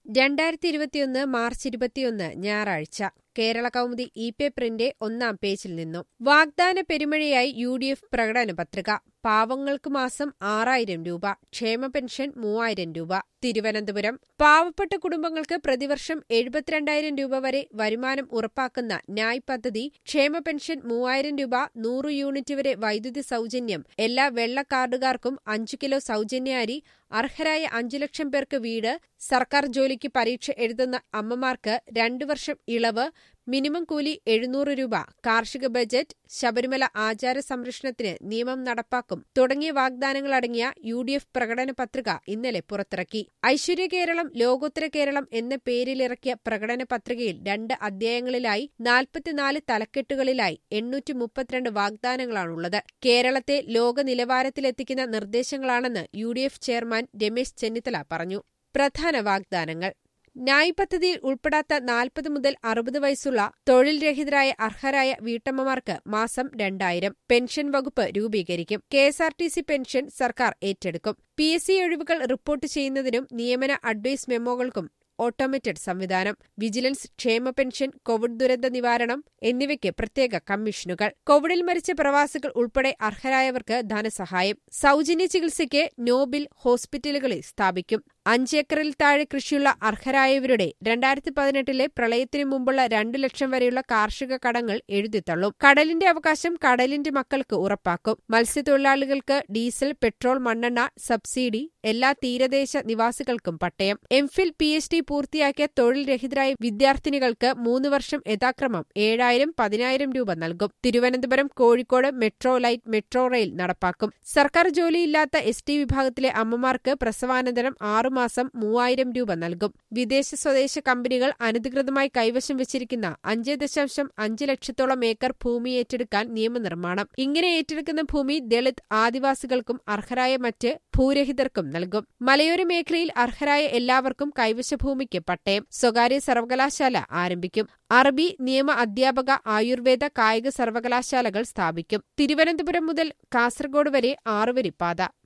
രണ്ടായിരത്തി ഇരുപത്തിയൊന്ന് മാർച്ച് ഇരുപത്തിയൊന്ന് ഞായറാഴ്ച കേരള കൗമുദി ഇ പേപ്പറിന്റെ ഒന്നാം പേജിൽ നിന്നും വാഗ്ദാന പെരുമഴയായി യു ഡി എഫ് പ്രകടന പത്രിക പാവങ്ങൾക്ക് മാസം ആറായിരം രൂപ ക്ഷേമ പെൻഷൻ മൂവായിരം രൂപ തിരുവനന്തപുരം പാവപ്പെട്ട കുടുംബങ്ങൾക്ക് പ്രതിവർഷം എഴുപത്തിരണ്ടായിരം രൂപ വരെ വരുമാനം ഉറപ്പാക്കുന്ന ന്യായ് പദ്ധതി ക്ഷേമ പെൻഷൻ മൂവായിരം രൂപ നൂറ് യൂണിറ്റ് വരെ വൈദ്യുതി സൗജന്യം എല്ലാ വെള്ള കാർഡുകാർക്കും അഞ്ചു കിലോ സൗജന്യ അരി അർഹരായ അഞ്ചു ലക്ഷം പേർക്ക് വീട് സർക്കാർ ജോലിക്ക് പരീക്ഷ എഴുതുന്ന അമ്മമാർക്ക് രണ്ടു വർഷം ഇളവ് മിനിമം കൂലി എഴുന്നൂറ് രൂപ കാർഷിക ബജറ്റ് ശബരിമല ആചാര സംരക്ഷണത്തിന് നിയമം നടപ്പാക്കും തുടങ്ങിയ വാഗ്ദാനങ്ങളടങ്ങിയ യു ഡി എഫ് പ്രകടന പത്രിക ഇന്നലെ പുറത്തിറക്കി ഐശ്വര്യ കേരളം ലോകോത്തര കേരളം എന്ന പേരിലിറക്കിയ പ്രകടന പത്രികയിൽ രണ്ട് അധ്യായങ്ങളിലായി നാൽപ്പത്തിനാല് തലക്കെട്ടുകളിലായി എണ്ണൂറ്റി മുപ്പത്തിരണ്ട് വാഗ്ദാനങ്ങളാണുള്ളത് കേരളത്തെ ലോക നിലവാരത്തിലെത്തിക്കുന്ന നിർദ്ദേശങ്ങളാണെന്ന് U D F chairman Ramesh Chennithala പറഞ്ഞു പ്രധാന വാഗ്ദാനങ്ങൾ ന്യായ് പദ്ധതിയിൽ ഉൾപ്പെടാത്ത നാൽപ്പത് മുതൽ അറുപത് വയസ്സുള്ള തൊഴിൽ രഹിതരായ അർഹരായ വീട്ടമ്മമാർക്ക് മാസം രണ്ടായിരം പെൻഷൻ വകുപ്പ് രൂപീകരിക്കും K S R T C pension സർക്കാർ ഏറ്റെടുക്കും പി എസ് സി ഒഴിവുകൾ റിപ്പോർട്ട് ചെയ്യുന്നതിനും നിയമന അഡ്വൈസ് മെമ്മോകൾക്കും ഓട്ടോമേറ്റഡ് സംവിധാനം വിജിലൻസ് ക്ഷേമ പെൻഷൻ കോവിഡ് ദുരന്ത നിവാരണം എന്നിവയ്ക്ക് പ്രത്യേക കമ്മീഷനുകൾ കോവിഡിൽ മരിച്ച പ്രവാസികൾ ഉൾപ്പെടെ അർഹരായവർക്ക് ധനസഹായം സൗജന്യ ചികിത്സയ്ക്ക് നോബിൽ ഹോസ്പിറ്റലുകളിൽ സ്ഥാപിക്കും അഞ്ചേക്കറിൽ താഴെ കൃഷിയുള്ള അർഹരായവരുടെ രണ്ടായിരത്തി പതിനെട്ടിലെ പ്രളയത്തിനു മുമ്പുള്ള രണ്ടു ലക്ഷം വരെയുള്ള കാർഷിക കടങ്ങൾ എഴുതിത്തള്ളും കടലിന്റെ അവകാശം കടലിന്റെ മക്കൾക്ക് ഉറപ്പാക്കും മത്സ്യത്തൊഴിലാളികൾക്ക് ഡീസൽ പെട്രോൾ മണ്ണെണ്ണ സബ്സിഡി എല്ലാ തീരദേശ നിവാസികൾക്കും പട്ടയം എംഫിൽ പി എച്ച് ഡി പൂർത്തിയാക്കിയ തൊഴിൽ രഹിതരായ വിദ്യാർത്ഥിനികൾക്ക് മൂന്ന് വർഷം യഥാക്രമം ഏഴായിരം പതിനായിരം രൂപ നൽകും Thiruvananthapuram Kozhikode metro light metro rail നടപ്പാക്കും സർക്കാർ ജോലിയില്ലാത്ത എസ് ടി വിഭാഗത്തിലെ അമ്മമാർക്ക് പ്രസവാനന്തരം ആറുമാസം മൂവായിരം രൂപ നൽകും വിദേശ സ്വദേശ കമ്പനികൾ അനധികൃതമായി കൈവശം വെച്ചിരിക്കുന്ന അഞ്ച് ദശാംശം അഞ്ച് ലക്ഷത്തോളം ഏക്കർ ഭൂമി ഏറ്റെടുക്കാൻ നിയമനിർമ്മാണം ഇങ്ങനെ ഏറ്റെടുക്കുന്ന ഭൂമി ദളിത് ആദിവാസികൾക്കും അർഹരായ മറ്റ് ഭൂരഹിതർക്കും നൽകും മലയോര മേഖലയിൽ അർഹരായ എല്ലാവർക്കും കൈവശ ഭൂമിക്ക് പട്ടയം സ്വകാര്യ സർവകലാശാല ആരംഭിക്കും അറബി നിയമ അധ്യാപക ആയുർവേദ കായിക സർവകലാശാലകൾ സ്ഥാപിക്കും തിരുവനന്തപുരം മുതൽ കാസർഗോഡ് വരെ ആറുവരി പാത